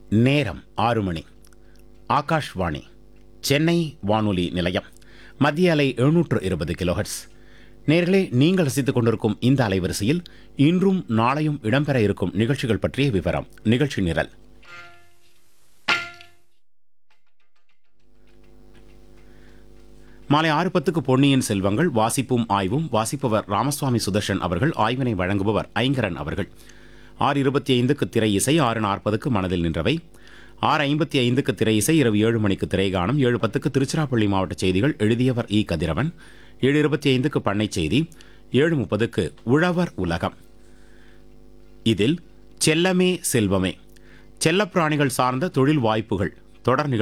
நேரம் ஆறு மணி ஆகாஷ்வாணி சென்னை வானொலி நிலையம் மத்திய அலை எழுநூற்று இருபது கிலோஹெட்ஸ் நேர்களே நீங்கள் ரசித்துக் கொண்டிருக்கும் இந்த அலைவரிசையில் இன்றும் நாளையும் இடம்பெற இருக்கும் நிகழ்ச்சிகள் பற்றிய விவரம் நிகழ்ச்சி நிரல் மாலை ஆறு பத்துக்கு பொன்னியின் செல்வங்கள் வாசிப்பும் ஆய்வும் வாசிப்பவர் ராமசுவாமி சுதர்ஷன் அவர்கள் ஆய்வினை வழங்குபவர் ஐங்கரன் அவர்கள் ஆறு இருபத்தி ஐந்துக்கு திரை இசை ஆறு நாற்பதுக்கு மனதில் நின்றவை ஆறு ஐம்பத்தி ஐந்துக்கு திரை இசை இரவு ஏழு மணிக்கு திரைகானம் ஏழு பத்துக்கு திருச்சிராப்பள்ளி மாவட்ட செய்திகள் எழுதியவர் இ கதிரவன் ஏழு இருபத்தி ஐந்துக்கு பண்ணை செய்தி ஏழு முப்பதுக்கு உழவர் உலகம் இதில் செல்லமே செல்வமே செல்லப்பிராணிகள் சார்ந்த தொழில் வாய்ப்புகள் தொடர் நிகழ்ச்சி